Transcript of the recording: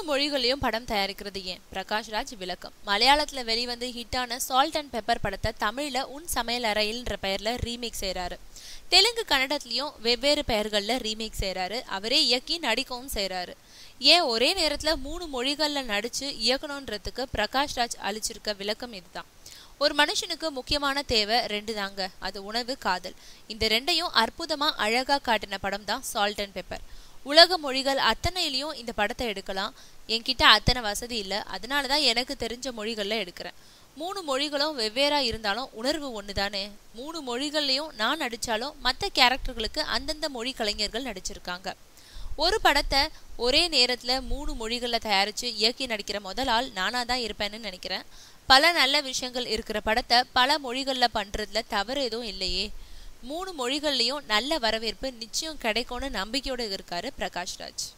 மொழிகளையும் படம் தயாரிக்கிறது ஏன் பிரகாஷ்ராஜ் விளக்கம் மலையாளத்துல வெளிவந்து ஹிட்டான சால்ட் அண்ட் பெப்பர் படத்தை தமிழ்ல உன் சமையல் அறையில்ன்ற பெயர்ல ரீமேக் செய்றாரு தெலுங்கு கன்னடத்துலயும் வெவ்வேறு பெயர்கள்ல ரீமேக் செய்றாரு அவரே இயக்கி நடிக்கவும் செய்றாரு ஏன் ஒரே நேரத்துல மூணு மொழிகள்ல நடிச்சு இயக்கணுன்றதுக்கு பிரகாஷ்ராஜ் அளிச்சிருக்க விளக்கம் இதுதான் ஒரு மனுஷனுக்கு முக்கியமான தேவை ரெண்டு தாங்க அது உணவு காதல் இந்த ரெண்டையும் அற்புதமா அழகா காட்டின படம் தான் சால்ட் அண்ட் பெப்பர் உலக மொழிகள் அத்தனையிலையும் இந்த படத்தை எடுக்கலாம் என்கிட்ட அத்தனை வசதி இல்லை அதனால தான் எனக்கு தெரிஞ்ச மொழிகளில் எடுக்கிறேன் மூணு மொழிகளும் வெவ்வேறா இருந்தாலும் உணர்வு ஒன்று தானே மூணு மொழிகள்லையும் நான் நடித்தாலும் மற்ற கேரக்டர்களுக்கு அந்தந்த மொழி கலைஞர்கள் நடிச்சிருக்காங்க ஒரு படத்தை ஒரே நேரத்தில் மூணு மொழிகளில் தயாரித்து இயக்கி நடிக்கிற முதல் ஆள் நானாக தான் இருப்பேன்னு நினைக்கிறேன் பல நல்ல விஷயங்கள் இருக்கிற படத்தை பல மொழிகளில் பண்ணுறதுல தவறு எதுவும் இல்லையே மூணு மொழிகள்லையும் நல்ல வரவேற்பு நிச்சயம் கிடைக்கும்னு நம்பிக்கையோடு இருக்காரு பிரகாஷ்ராஜ்